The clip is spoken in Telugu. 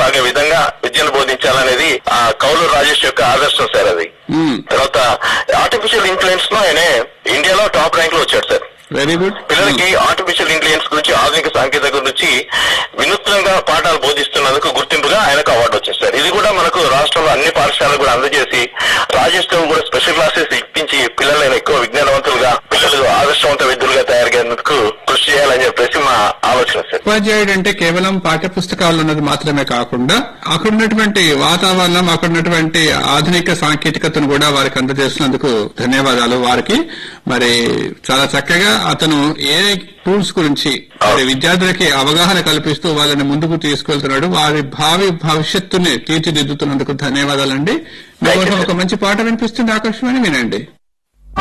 సాగే విధంగా విద్యను బోధించాలనేది ఆ కౌలు రాజేష్ యొక్క ఆదర్శం సార్ అది మ్మ్. తర్వాత ఆర్టిఫిషియల్ ఇంటెలిజెన్స్ లో ఆయన ఇండియాలో టాప్ ర్యాంక్ లో వచ్చాడు సార్ వెరీ గుడ్ పిల్లలకి ఆర్టిఫిషియల్ ఇంటెలిజెన్స్ గురించి ఆధునిక సాంకేతిక గురించి వినూత్నంగా పాఠాలు బోధిస్తున్నందుకు గుర్తింపుగా ఆయనకు అవార్డు వచ్చింది సార్ ఇది కూడా మనకు రాష్ట్రంలో అన్ని పాఠశాలకు కూడా అందజేసి రాజేష్ తో కూడా స్పెషల్ క్లాసెస్ ఇప్పించి పిల్లలను ఎక్కువ విజ్ఞానవంతులుగా పిల్లలు ఆదర్శవంత విద్యులుగా తయారయ్యేందుకు కృషి చేయాలని చెప్పేసి మా ఆలోచన సార్ ఉపాధ్యాయుడు అంటే కేవలం పాఠ్య పుస్తకాలు ఉన్నది మాత్రమే కాకుండా అక్కడ ఉన్నటువంటి వాతావరణం అక్కడ ఉన్నటువంటి ఆధునిక సాంకేతికతను కూడా వారికి అందజేసినందుకు ధన్యవాదాలు వారికి మరి చాలా చక్కగా అతను ఏ టూల్స్ గురించి మరి విద్యార్థులకి అవగాహన కల్పిస్తూ వాళ్ళని ముందుకు తీసుకెళ్తున్నాడు వారి భావి భవిష్యత్తుని తీర్చిదిద్దుతున్నందుకు ధన్యవాదాలండి మీకోసం ఒక మంచి పాట వినిపిస్తుంది ఆకాశవాణి వినండి